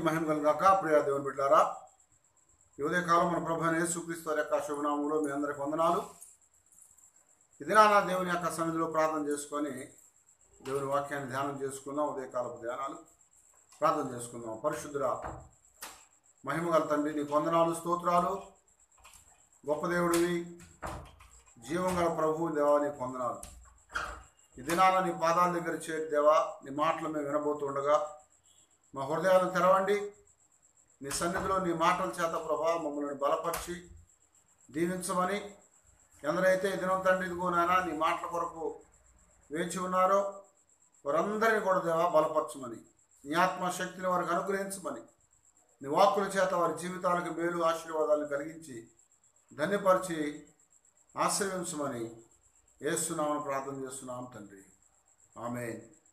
మహిమ కలుగాక ప్రియ దేవుని బిడ్డారా ఈ ఉదయకాలం మన ప్రభు అయిన యేసుక్రీస్తు వారి యొక్క శుభనామంలో మీ అందరికి వందనాలు ఇది నా దేవుని యొక్క సన్నిధిలో ప్రార్థన చేసుకొని దేవుని వాక్యాన్ని ధ్యానం చేసుకుందాం ఉదయకాలపు ధ్యానాలు ప్రార్థన చేసుకుందాం పరిశుద్ధురా మహిమ గల తండ్రి నీకు వందనాలు స్తోత్రాలు గొప్ప దేవుడివి జీవం గల ప్రభువు దేవా నీకు వందనాలు ఈ దినాన నీ పాదాల దగ్గర చేరి దేవా నీ మాటలు మేము వినబోతుండగా మా హృదయాలను తెరవండి నీ సన్నిధిలో నీ మాటల చేత ప్రభా మమ్మల్ని బలపరిచి దీవించమని ఎందరైతే ఈ దినం తండ్రి ఇదిగోనైనా నీ మాటల కొరకు వేచి ఉన్నారో వారందరినీ కూడా దేవా బలపరచమని నీ ఆత్మశక్తిని వారికి అనుగ్రహించమని నీ వాక్కుల చేత వారి జీవితాలకు మేలు ఆశీర్వాదాలను కలిగించి ధన్యపరిచి ఆశ్రయించమని ఏస్తున్నామని ప్రార్థన చేస్తున్నాం తండ్రి ఆమె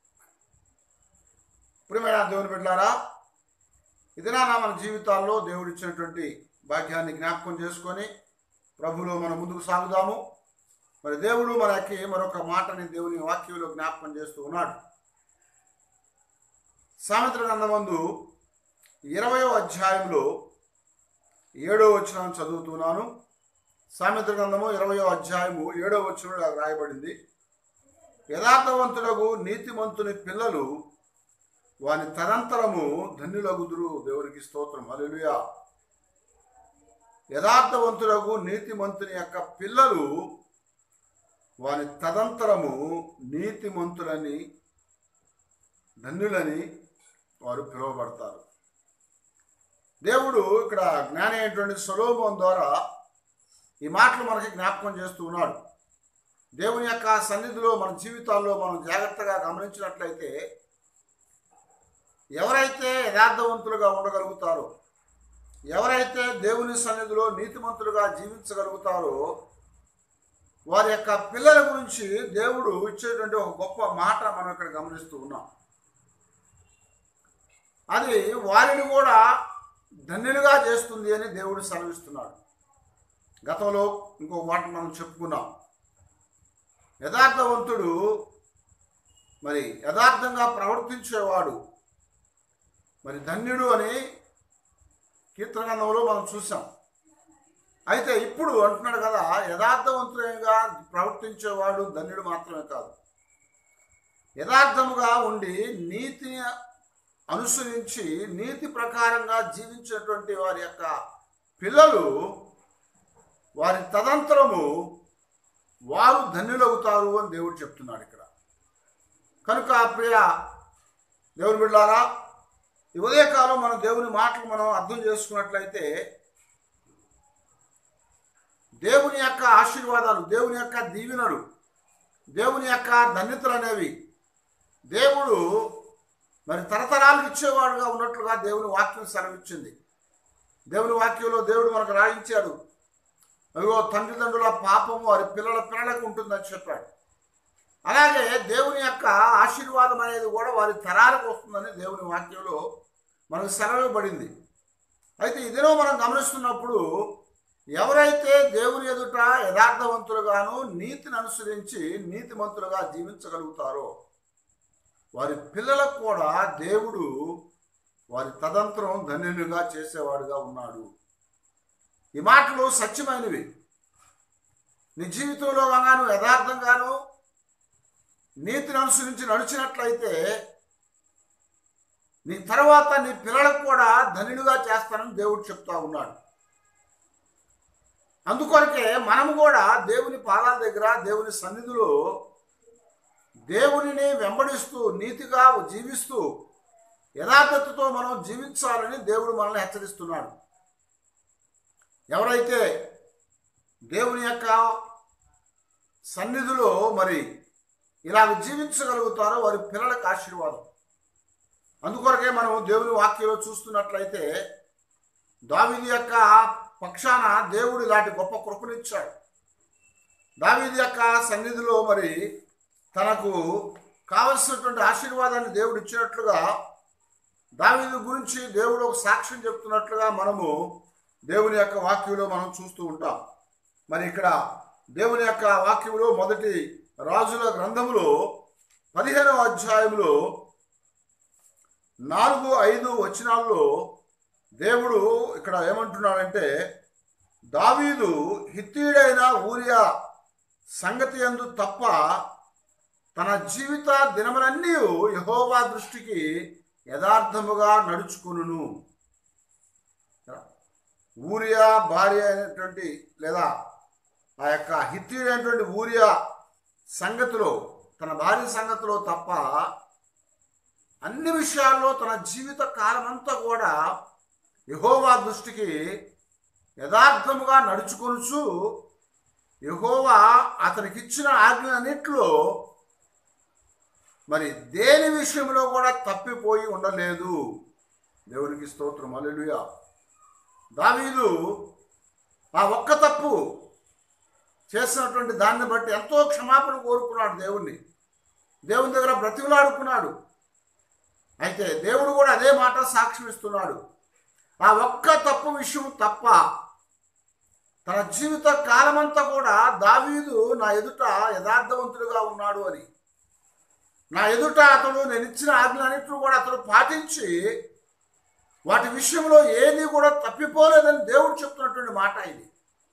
ప్రియమైన దేవుని బిడ్డారా ఇదినా మన జీవితాల్లో దేవుడు ఇచ్చినటువంటి భాగ్యాన్ని జ్ఞాపకం చేసుకొని ప్రభులో మనం ముందుకు సాగుదాము మరి దేవుడు మనకి మరొక మాటని దేవుని వాక్యంలో జ్ఞాపకం చేస్తూ ఉన్నాడు సామెత్ర గ్రంథమందు ఇరవయో అధ్యాయంలో ఏడో వచనం చదువుతున్నాను సామెత్ర గ్రంథము ఇరవయో అధ్యాయము ఏడో వచనంలో రాయబడింది యథార్థవంతులకు నీతిమంతుని పిల్లలు వాని తరంతరము ధన్యులగుదురు దేవునికి స్తోత్రం హల్లెలూయా యథార్థవంతులకు నీతిమంతుని యొక్క పిల్లలు వాని తదంతరము నీతిమంతులని ధన్యులని వారు పిలువబడతారు దేవుడు ఇక్కడ జ్ఞాని అయినటువంటి సొలోమోన్ ద్వారా ఈ మాటలు మనకి జ్ఞాపకం చేస్తూ ఉన్నాడు దేవుని యొక్క సన్నిధిలో మన జీవితాల్లో మనం జాగ్రత్తగా గమనించినట్లయితే ఎవరైతే యథార్థవంతులుగా ఉండగలుగుతారో ఎవరైతే దేవుని సన్నిధిలో నీతిమంతులుగా జీవించగలుగుతారో వారి యొక్క పిల్లల గురించి దేవుడు ఇచ్చేటువంటి ఒక గొప్ప మాట మనం ఇక్కడ గమనిస్తూ ఉన్నాం అది వారిని కూడా ధన్యులుగా చేస్తుంది అని దేవుడు సెలవిస్తున్నాడు గతంలో ఇంకో మాట మనం చెప్పుకున్నాం యథార్థవంతుడు మరి యథార్థంగా ప్రవర్తించేవాడు మరి ధన్యుడు అని కీర్తనగంధంలో మనం చూసాం అయితే ఇప్పుడు అంటున్నాడు కదా యథార్థవంతుడిగా ప్రవర్తించేవాడు ధన్యుడు మాత్రమే కాదు యథార్థముగా ఉండి నీతిని అనుసరించి నీతి ప్రకారంగా జీవించేటువంటి వారి యొక్క పిల్లలు వారి తదంతరము వారు ధన్యులవుతారు అని దేవుడు చెప్తున్నాడు ఇక్కడ కనుక ప్రియ దేవుని బిడ్డారా ఈ ఉదయకాలం మనం దేవుని మాటలు మనం అర్థం చేసుకున్నట్లయితే దేవుని యొక్క ఆశీర్వాదాలు దేవుని యొక్క దీవెనలు దేవుని యొక్క ధన్యతలు అనేవి దేవుడు మరి తరతరాలకు ఇచ్చేవాడుగా ఉన్నట్లుగా దేవుని వాక్యం సెలవిచ్చింది దేవుని వాక్యంలో దేవుడు మనకు రాయించాడు అదిగో తండ్రిదండ్రుల పాపము వారి పిల్లల పిల్లలకు ఉంటుందని చెప్పాడు అలాగే దేవుని యొక్క ఆశీర్వాదం అనేది కూడా వారి తరాలకు వస్తుందని దేవుని వాక్యంలో మనకు సెలవుబడింది అయితే ఇదినో మనం గమనిస్తున్నప్పుడు ఎవరైతే దేవుని ఎదుట యథార్థవంతులుగాను నీతిని అనుసరించి నీతిమంతులుగా జీవించగలుగుతారో వారి పిల్లలకు కూడా దేవుడు వారి తదంతరం ధన్యులుగా చేసేవాడుగా ఉన్నాడు ఈ మాటలు సత్యమైనవి నీ జీవితంలో గాను యథార్థంగాను నీతిని అనుసరించి నడిచినట్లయితే నీ తర్వాత నీ పిల్లలకు కూడా ధనులుగా చేస్తానని దేవుడు చెప్తా ఉన్నాడు అందుకొరకే మనము కూడా దేవుని పాదాల దగ్గర దేవుని సన్నిధిలో దేవునిని వెంబడిస్తూ నీతిగా జీవిస్తూ యథార్థతతో మనం జీవించాలని దేవుడు మనల్ని హెచ్చరిస్తున్నాడు ఎవరైతే దేవుని యొక్క సన్నిధిలో మరి ఇలాగ జీవించగలుగుతారో వారి పిల్లలకు ఆశీర్వాదం అందుకొరకే మనం దేవుని వాక్యంలో చూస్తున్నట్లయితే దావిది యొక్క పక్షాన దేవుడు ఇలాంటి గొప్ప కృపనిచ్చాడు దావిది యొక్క సన్నిధిలో మరి తనకు కావలసినటువంటి ఆశీర్వాదాన్ని దేవుడు ఇచ్చినట్లుగా దావిది గురించి దేవుడు ఒక సాక్ష్యం చెప్తున్నట్లుగా మనము దేవుని యొక్క వాక్యంలో మనం చూస్తూ ఉంటాం మరి ఇక్కడ దేవుని యొక్క వాక్యంలో మొదటి రాజుల గ్రంథములో పదిహేనవ అధ్యాయంలో నాలుగు ఐదు వచనాల్లో దేవుడు ఇక్కడ ఏమంటున్నాడంటే దావీదు హిత్తీయుడైన ఊరియా సంగతి ఎందు తప్ప తన జీవిత దినములన్నీ యహోవా దృష్టికి యథార్థముగా నడుచుకును ఊరియా భార్య అయినటువంటి లేదా ఆ యొక్క హిత్తీయుడైనటువంటి ఊరియా సంగతిలో తన భార్య సంగతిలో తప్ప అన్ని విషయాల్లో తన జీవిత కాలమంతా కూడా యహోవా దృష్టికి యథార్థముగా నడుచుకొనుచు యహోవా అతనికిచ్చిన ఆజ్ఞలన్నిట్లో మరి దేని విషయంలో కూడా తప్పిపోయి ఉండలేదు దేవునికి స్తోత్రం అల్లెలుయా దావీదు ఆ ఒక్క తప్పు చేసినటువంటి దాన్ని బట్టి ఎంతో క్షమాపణ కోరుకున్నాడు దేవుణ్ణి దేవుని దగ్గర బ్రతిమలాడుకున్నాడు అయితే దేవుడు కూడా అదే మాట సాక్ష్యం ఇస్తున్నాడు ఆ ఒక్క తప్పు విషయం తప్ప తన జీవిత కాలమంతా కూడా దావీదు నా ఎదుట యథార్థవంతుడుగా ఉన్నాడు అని నా ఎదుట అతడు నేను ఇచ్చిన ఆజ్ఞలన్నింటినీ కూడా అతడు పాటించి వాటి విషయంలో ఏది కూడా తప్పిపోలేదని దేవుడు చెప్తున్నటువంటి మాట ఇది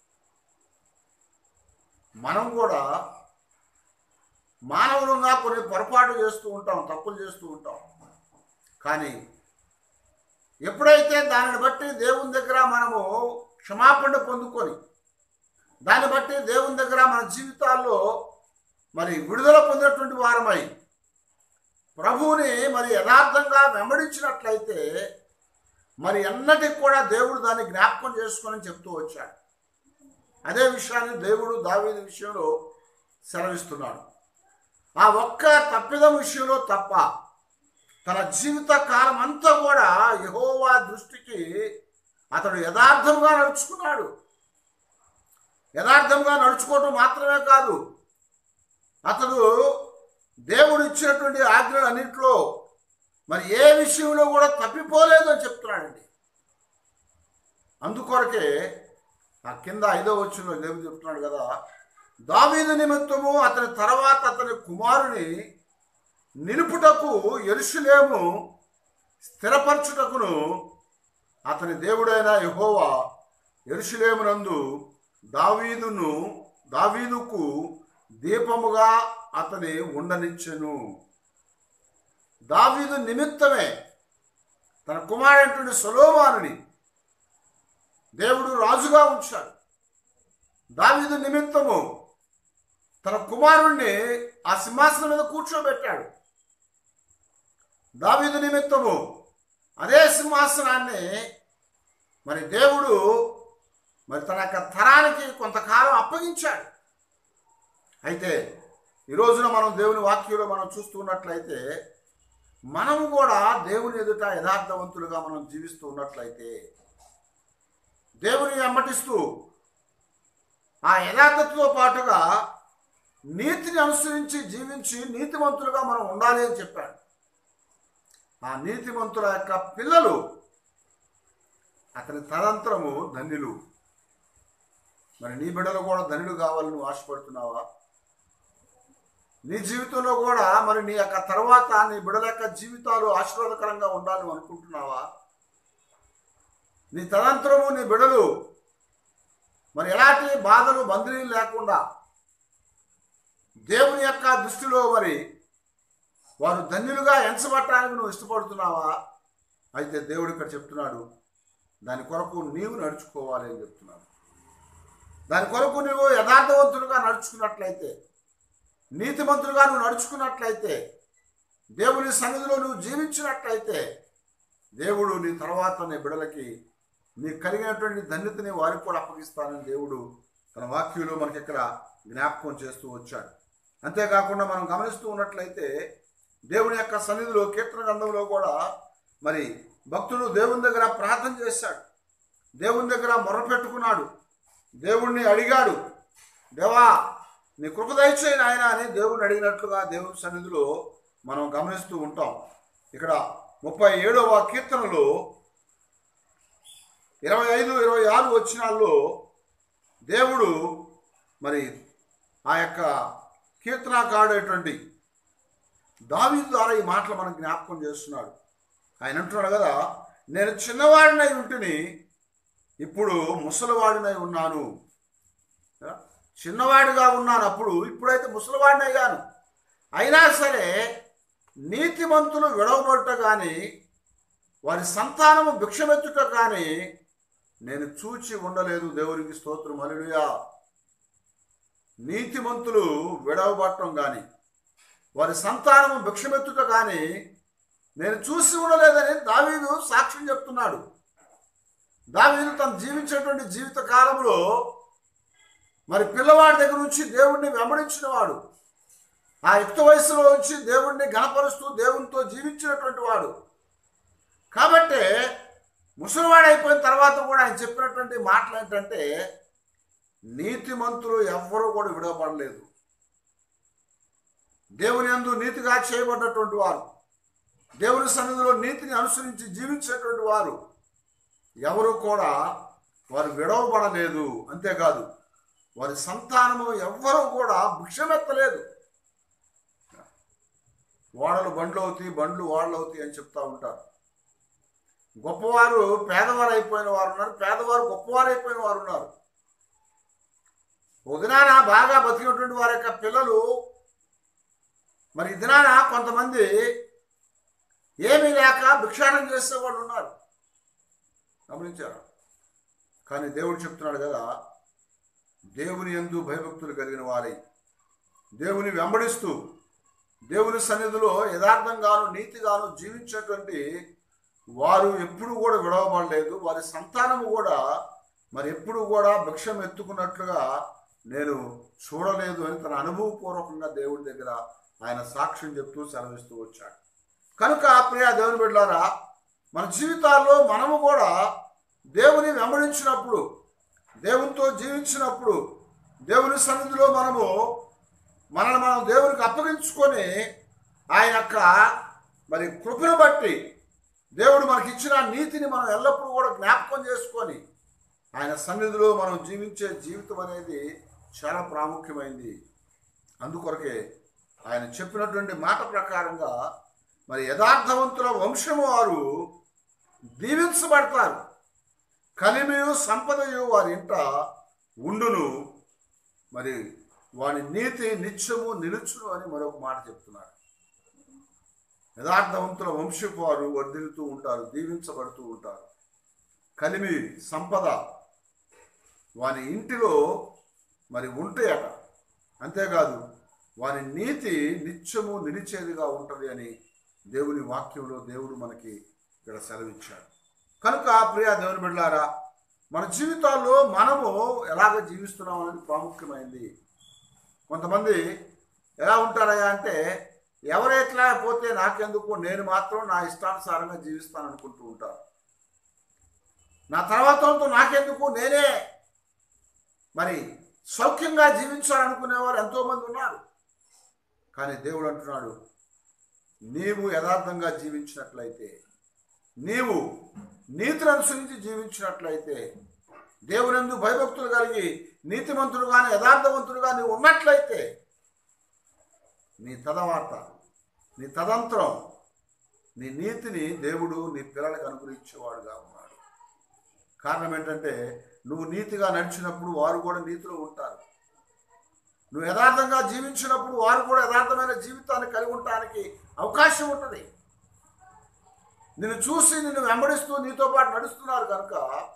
మనం కూడా మానవులుగా కొన్ని పొరపాటు చేస్తూ ఉంటాం తప్పులు చేస్తూ ఉంటాం కానీ ఎప్పుడైతే దానిని బట్టి దేవుని దగ్గర మనము క్షమాపణ పొందుకొని దాన్ని బట్టి దేవుని దగ్గర మన జీవితాల్లో మరి విడుదల పొందినటువంటి వారమై ప్రభువుని మరి యథార్థంగా వెంబడించినట్లయితే మరి ఎన్నటికి కూడా దేవుడు దాన్ని జ్ఞాపకం చేసుకొని చెప్తూ వచ్చాడు అదే విషయాన్ని దేవుడు దావీదు విషయంలో సెలవిస్తున్నాడు ఆ ఒక్క తప్పిదం విషయంలో తప్ప తన జీవిత కాలం అంతా కూడా యహోవా దృష్టికి అతడు యథార్థంగా నడుచుకున్నాడు యథార్థంగా నడుచుకోవటం మాత్రమే కాదు అతడు దేవుడు ఇచ్చినటువంటి ఆజ్ఞలన్నింటిలో మరి ఏ విషయంలో కూడా తప్పిపోలేదు అని చెప్తున్నాడండి అందుకొరకే ఆ కింద ఐదో వచ్చిన దేవుడు చెప్తున్నాడు కదా దావీదు నిమిత్తము అతని తర్వాత అతని కుమారుని నిలుపుటకు ఎరుషులేము స్థిరపరచుటకును అతని దేవుడైన యహోవా ఎరుషులేమునందు దావీదును దావీదుకు దీపముగా అతని ఉండనిచ్చెను దావీదు నిమిత్తమే తన కుమారుడు సొలోమానుని దేవుడు రాజుగా ఉంచాడు దావీదు నిమిత్తము తన కుమారుణ్ణి ఆ సింహాసనం మీద కూర్చోబెట్టాడు దావీదు నిమిత్తము అదే సింహాసనాన్ని మరి దేవుడు మరి తన యొక్క తరానికి కొంతకాలం అప్పగించాడు అయితే ఈ రోజున మనం దేవుని వాక్యంలో మనం చూస్తున్నట్లయితే మనము కూడా దేవుని ఎదుట యథార్థవంతులుగా మనం జీవిస్తూ ఉన్నట్లయితే దేవుని వెంబటిస్తూ ఆ యథార్థతతో పాటుగా నీతిని అనుసరించి జీవించి నీతిమంతులుగా మనం ఉండాలి అని చెప్పాడు ఆ నీతిమంతుల యొక్క పిల్లలు అతని తదంతరము ధన్యులు మరి నీ బిడ్డలు కూడా ధన్యులు కావాలని నువ్వు ఆశపడుతున్నావా నీ జీవితంలో కూడా మరి నీ యొక్క తర్వాత నీ బిడ్డల యొక్క జీవితాలు ఆశీర్వాదకరంగా ఉండాలని అనుకుంటున్నావా నీ తదంతరము నీ బిడ్డలు మరి ఎలాంటి బాధలు బంధువులు లేకుండా దేవుని యొక్క దృష్టిలో మరి వారు ధన్యులుగా ఎంచబట్టడానికి నువ్వు ఇష్టపడుతున్నావా అయితే దేవుడు ఇక్కడ చెప్తున్నాడు దాని కొరకు నీవు నడుచుకోవాలి అని చెప్తున్నాడు దాని కొరకు నువ్వు యథార్థవంతులుగా నడుచుకున్నట్లయితే నీతిమంతులుగా నువ్వు నడుచుకున్నట్లయితే దేవుని సన్నిధిలో నువ్వు జీవించినట్లయితే దేవుడు నీ తర్వాత నీ బిడలకి నీకు కలిగినటువంటి ధన్యతని వారికి కూడా అప్పగిస్తానని దేవుడు తన వాక్యంలో మనకి ఇక్కడ జ్ఞాపకం చేస్తూ వచ్చాడు అంతేకాకుండా మనం గమనిస్తూ ఉన్నట్లయితే దేవుని యొక్క సన్నిధిలో కీర్తన గ్రంథంలో కూడా మరి భక్తుడు దేవుని దగ్గర ప్రార్థన చేశాడు దేవుని దగ్గర మొరపెట్టుకున్నాడు దేవుణ్ణి అడిగాడు దేవా నీ కృప దయచేయి నాయన అని దేవుని అడిగినట్లుగా దేవుని సన్నిధిలో మనం గమనిస్తూ ఉంటాం ఇక్కడ ముప్పై ఏడవ కీర్తనలో ఇరవై ఐదు ఇరవై ఆరు వచ్చినాల్లో దేవుడు మరి ఆ యొక్క కీర్తనాకారుడైనటువంటి దావీదు ద్వారా ఈ మాటలు మనకు జ్ఞాపకం చేస్తున్నాడు ఆయన అంటున్నాడు కదా నేను చిన్నవాడినై ఉంటుని ఇప్పుడు ముసలివాడినై ఉన్నాను కదా? చిన్నవాడిగా ఉన్నాను అప్పుడు ఇప్పుడైతే ముసలివాడినై గాను అయినా సరే నీతిమంతులు విడవబడుట కానీ వారి సంతానము భిక్షమెత్తుట కానీ నేను చూచి ఉండలేదు దేవునికి స్తోత్రం హల్లెలూయా నీతిమంతులు విడవబట్టం కానీ వారి సంతానము భిక్షమెత్తుట కానీ నేను చూసి ఉండలేదని దావీదు సాక్ష్యం చెప్తున్నాడు దావీదు తను జీవించేటువంటి జీవిత కాలంలో మరి పిల్లవాడి దగ్గర నుంచి దేవుణ్ణి వెంబడించిన వాడు ఆ యుక్త వయసులో వచ్చి దేవుణ్ణి గణపరుస్తూ దేవునితో జీవించినటువంటి వాడు కాబట్టి ముసలివాడు అయిపోయిన తర్వాత కూడా ఆయన చెప్పినటువంటి మాటలు ఏంటంటే నీతిమంతులు ఎవ్వరూ కూడా విడవబడలేదు దేవుని యందు నీతిగా చేయబడ్డటువంటి వారు దేవుని సన్నిధిలో నీతిని అనుసరించి జీవించేటువంటి వారు ఎవరు కూడా వారు విడవబడలేదు అంతేకాదు వారి సంతానము ఎవ్వరూ కూడా భిక్షమెత్తలేదు ఓడలు బండ్లు అవుతాయి బండ్లు ఓడలు అవుతాయి అని చెప్తా ఉంటారు గొప్పవారు పేదవారు అయిపోయిన వారు ఉన్నారు పేదవారు గొప్పవారు అయిపోయిన వారు ఉన్నారు ఒక దినాన బాగా బతికినటువంటి వారి యొక్క పిల్లలు మరి ఈ దినాన కొంతమంది ఏమీ లేక భిక్షాటం చేసే వాళ్ళు ఉన్నారు గమనించారు కానీ దేవుడు చెప్తున్నాడు కదా దేవుని ఎందు భయభక్తులు కలిగిన వారై దేవుని వెంబడిస్తూ దేవుని సన్నిధిలో యథార్థంగాను నీతిగాను జీవించేటువంటి వారు ఎప్పుడు కూడా విడవబడలేదు వారి సంతానము కూడా మరి ఎప్పుడు కూడా భిక్షం ఎత్తుకున్నట్లుగా నేను చూడలేదు అని తన అనుభవపూర్వకంగా దేవుడి దగ్గర ఆయన సాక్ష్యం చెప్తూ సెలవిస్తూ వచ్చాడు కనుక ప్రియ దేవుని బిడ్డలారా మన జీవితాల్లో మనము కూడా దేవుని వెంబడించినప్పుడు దేవునితో జీవించినప్పుడు దేవుని సన్నిధిలో మనము మనల్ని మనం దేవునికి అప్పగించుకొని ఆయన యొక్క మరి కృపను బట్టి దేవుడు మనకి ఇచ్చిన నీతిని మనం ఎల్లప్పుడూ కూడా జ్ఞాపకం చేసుకొని ఆయన సన్నిధిలో మనం జీవించే జీవితం అనేది చాలా ప్రాముఖ్యమైంది అందుకొరకే ఆయన చెప్పినటువంటి మాట ప్రకారంగా మరి యథార్థవంతుల వంశము వారు దీవించబడతారు కలిమియు సంపదయు వారి ఇంట ఉండును మరి వాని నీతి నిత్యము నిలుచును అని మరొక మాట చెప్తున్నారు యథార్థవంతుల వంశపు వారు వర్ధిల్లుతూ ఉంటారు దీవించబడుతూ ఉంటారు కలిమి సంపద వాని ఇంటిలో మరి ఉంటాయట అంతేకాదు వాని నీతి నిత్యము నిలిచేదిగా ఉంటుంది అని దేవుని వాక్యంలో దేవుడు మనకి ఇక్కడ సెలవిచ్చాడు కనుక ప్రియ దేవుని బిడ్డలారా మన జీవితాల్లో మనము ఎలాగ జీవిస్తున్నాం అనేది ప్రాముఖ్యమైంది కొంతమంది ఎలా ఉంటారయ్యా అంటే ఎవరు ఎట్లా పోతే నాకెందుకు నేను మాత్రం నా ఇష్టానుసారంగా జీవిస్తాను అనుకుంటూ ఉంటారు నా తర్వాత వాళ్ళతో నాకెందుకు నేనే మరి సౌఖ్యంగా జీవించాలనుకునేవారు ఎంతోమంది ఉన్నారు కానీ దేవుడు అంటున్నాడు నీవు యథార్థంగా జీవించినట్లయితే నీవు నీతిని అనుసరించి జీవించినట్లయితే దేవునందు భయభక్తులు కలిగి నీతిమంతుడుగాని యథార్థవంతుడుగా నీవు ఉన్నట్లయితే నీ తదవార్త నీ తదంతరం నీ నీతిని దేవుడు నీ పిల్లలకు అనుగ్రహించేవాడుగా ఉన్నాడు కారణం ఏంటంటే నువ్వు నీతిగా నడిచినప్పుడు వారు కూడా నీతిలో ఉంటారు నువ్వు యథార్థంగా జీవించినప్పుడు వారు కూడా యథార్థమైన జీవితాన్ని కలిగి ఉండటానికి అవకాశం ఉంటుంది నిన్ను చూసి నిన్ను వెంబడిస్తూ నీతో పాటు నడుస్తున్నారు కనుక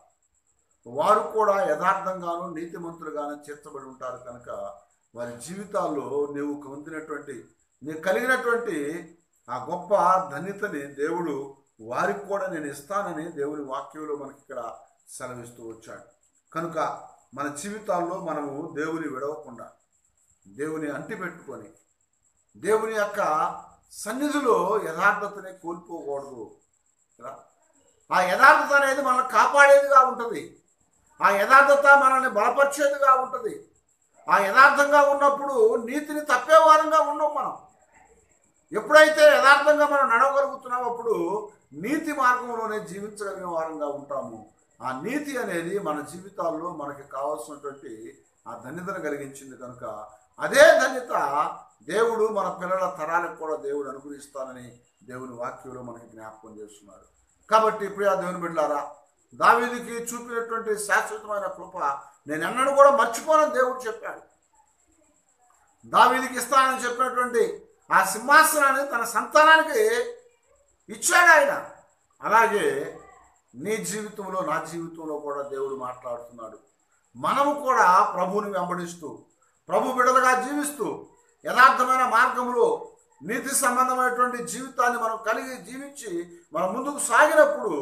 వారు కూడా యథార్థంగాను నీతిమంతులుగాను చేర్చబడి ఉంటారు కనుక వారి జీవితాల్లో నీవు పొందినటువంటి నీకు కలిగినటువంటి ఆ గొప్ప ధన్యతని దేవుడు వారికి కూడా నేను ఇస్తానని దేవుని వాక్యంలో మనకి ఇక్కడ సెలవిస్తూ వచ్చాడు కనుక మన జీవితాల్లో మనము దేవుని విడవకుండా దేవుని అంటి పెట్టుకొని దేవుని యొక్క సన్నిధిలో యథార్థతని కోల్పోకూడదు కదా? ఆ యథార్థత అనేది మనల్ని కాపాడేదిగా ఉంటుంది ఆ యథార్థత మనల్ని బలపరిచేదిగా ఉంటుంది ఆ యథార్థంగా ఉన్నప్పుడు నీతిని తప్పేవారంగా ఉన్నాం మనం ఎప్పుడైతే యథార్థంగా మనం నడవగలుగుతున్నామో అప్పుడు నీతి మార్గంలోనే జీవించగలిగిన వారంగా ఉంటాము ఆ నీతి అనేది మన జీవితాల్లో మనకి కావాల్సినటువంటి ఆ ధన్యతను కలిగించింది కనుక అదే ధన్యత దేవుడు మన పిల్లల తరాలకు కూడా దేవుడు అనుగ్రహిస్తానని దేవుని వాక్యంలో మనకి జ్ఞాపకం చేస్తున్నాడు కాబట్టి ప్రియా దేవుని బిడ్డారా దావీదికి చూపినటువంటి శాశ్వతమైన కృప నేను ఎన్నడూ కూడా మర్చిపోనని దేవుడు చెప్పాడు దావీదికి ఇస్తానని చెప్పినటువంటి ఆ సింహాసనాన్ని తన సంతానానికి ఇచ్చాడు ఆయన అలాగే నీ జీవితంలో నా జీవితంలో కూడా దేవుడు మాట్లాడుతున్నాడు మనము కూడా ప్రభువుని వెంబడిస్తూ ప్రభు బిడలుగా జీవిస్తూ యథార్థమైన మార్గంలో నీతి సంబంధమైనటువంటి జీవితాన్ని మనం కలిగి జీవించి మనం ముందుకు సాగినప్పుడు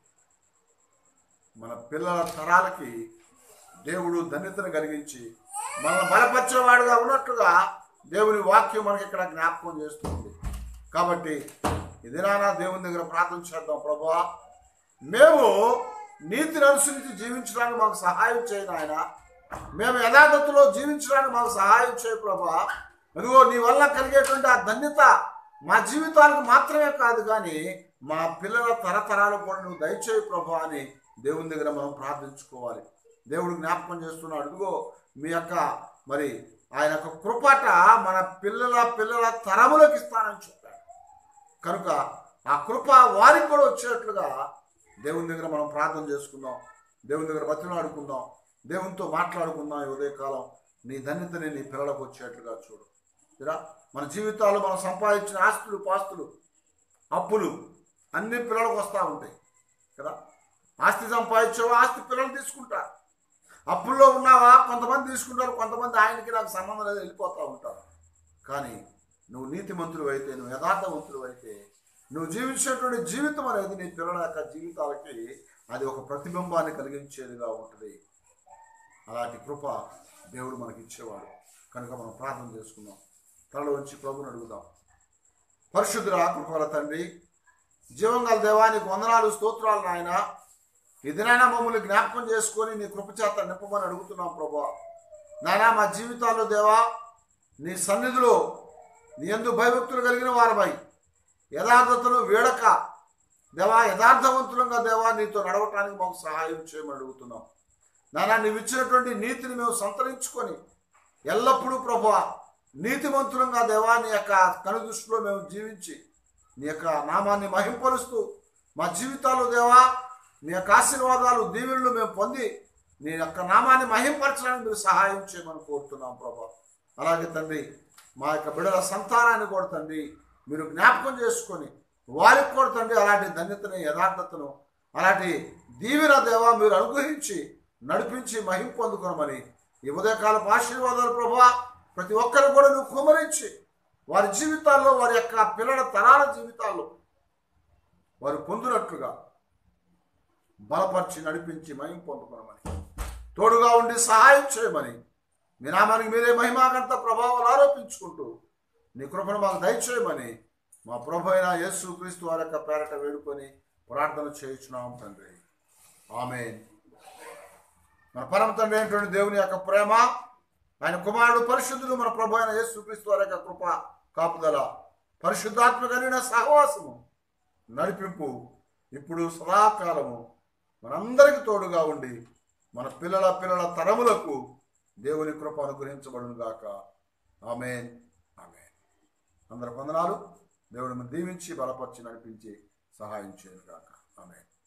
మన పిల్లల తరాలకి దేవుడు ధన్యతను కలిగించి మనల్ని బలపరిచేవాడుగా ఉన్నట్లుగా దేవుని వాక్యం మనకి ఇక్కడ జ్ఞాపకం చేస్తుంది కాబట్టి ఇది నానా దేవుని దగ్గర ప్రార్థన చేద్దాం ప్రభా మేము నీతిని అనుసరించి జీవించడానికి మాకు సహాయం చేయను ఆయన మేము యథార్థతలో జీవించడానికి మాకు సహాయం చేయ ప్రభా అదిగో నీ వల్ల కలిగేటువంటి ఆ ధన్యత మా జీవితానికి మాత్రమే కాదు కానీ మా పిల్లల తరతరాలు కూడా నువ్వు దయచేయి ప్రభా అని దేవుని దగ్గర మనం ప్రార్థించుకోవాలి దేవుడు జ్ఞాపకం చేస్తున్నాడు అదిగో మీ యొక్క మరి ఆయన యొక్క కృపట మన పిల్లల పిల్లల తరములకు ఇస్తానని చెప్పాడు కనుక ఆ కృప వారికి కూడా వచ్చేట్లుగా దేవుని దగ్గర మనం ప్రార్థన చేసుకుందాం దేవుని దగ్గర బతిలాడుకుందాం దేవునితో మాట్లాడుకుందాం ఈ ఉదయకాలం నీ ధన్యతని నీ పిల్లలకు వచ్చేట్లుగా చూడు ఇలా మన జీవితాల్లో మనం సంపాదించిన ఆస్తులు పాస్తులు అప్పులు అన్ని పిల్లలకు వస్తూ ఉంటాయి కదా ఆస్తి సంపాదించావా ఆస్తి పిల్లలు తీసుకుంటారు అప్పుల్లో ఉన్నావా కొంతమంది తీసుకుంటారు కొంతమంది ఆయనకి నాకు సంబంధం లేదు వెళ్ళిపోతూ ఉంటారు కానీ నువ్వు నీతిమంతుడు అయితే నువ్వు యథార్థవంతుడు అయితే నువ్వు జీవించేటువంటి జీవితం అనేది నీ పిల్లల యొక్క జీవితాలకి అది ఒక ప్రతిబింబాన్ని కలిగించేదిగా ఉంటుంది అలాంటి కృప దేవుడు మనకి ఇచ్చేవాడు కనుక మనం ప్రార్థన చేసుకుందాం తలలో వచ్చి ప్రభుని అడుగుదాం పరిశుద్ధుల కృపల తండ్రి జీవంగల దేవానికి వందనాలు స్తోత్రాలు నాయన ఈ దినాన మమ్మల్ని జ్ఞాపకం చేసుకొని నీ కృపచేత నింపమని అడుగుతున్నాం ప్రభా నాయన మా జీవితాల్లో దేవా నీ సన్నిధిలో నీ ఎందు భయభక్తులు కలిగిన వారమై యథార్థతను వేడక దేవా యథార్థవంతులంగా దేవా నీతో నడవటానికి మాకు సహాయం చేయమని అడుగుతున్నాం నానా నీవు ఇచ్చినటువంటి నీతిని మేము సంతరించుకొని ఎల్లప్పుడూ ప్రభు నీతిమంతులంగా దేవా నీ యొక్క కనుదృష్టిలో మేము జీవించి నీ యొక్క నామాన్ని మహింపరుస్తూ మా జీవితాల్లో దేవా నీ యొక్క ఆశీర్వాదాలు దీవెనలు మేము పొంది నీ యొక్క నామాన్ని మహింపరచడానికి మీరు సహాయం చేయమని కోరుతున్నాం ప్రభా అలాగే తండ్రి మా యొక్క బిడల సంతానాన్ని కూడా తండ్రి మీరు జ్ఞాపకం చేసుకొని వారికి కూడా తండ్రి అలాంటి ధన్యతని యథార్థతను అలాంటి దీవెన దేవా మీరు అనుగ్రహించి నడిపించి మహిం పొందుకోమని ఈ ఉదయకాలపు ఆశీర్వాదాలు ప్రభా ప్రతి ఒక్కరు కూడా నువ్వు కుమరించి వారి జీవితాల్లో వారి యొక్క పిల్లల తరాల జీవితాల్లో వారు పొందినట్లుగా బలపరిచి నడిపించి మహిం పొందుకోమని తోడుగా ఉండి సహాయం చేయమని మీ నామానికి మీరే మహిమాకంత ప్రభావాలు ఆరోపించుకుంటూ నీ కృపను మాకు దయచేయమని మా ప్రభు అయిన యేసు క్రీస్తు వారి యొక్క పేరట వేడుకొని ప్రార్థన చేయించున్నాం తండ్రి ఆమె మన పరమ తండ్రి అయినటువంటి దేవుని యొక్క ప్రేమ ఆయన కుమారుడు పరిశుద్ధుడు మన ప్రభు అయిన యేసు క్రీస్తు వారి యొక్క కృప కాపుదల పరిశుద్ధాత్మ కలిగిన సహవాసము నడిపింపు ఇప్పుడు సదాకాలము మనందరికి తోడుగా ఉండి మన పిల్లల పిల్లల తరములకు దేవుని కృప అనుగ్రహించబడును గాక ఆమెన్ ఆమెన్ అందరి వందనాలు దేవుడిని దీవించి బలపరిచి నడిపించి సహాయం చేయను గాక ఆమెన్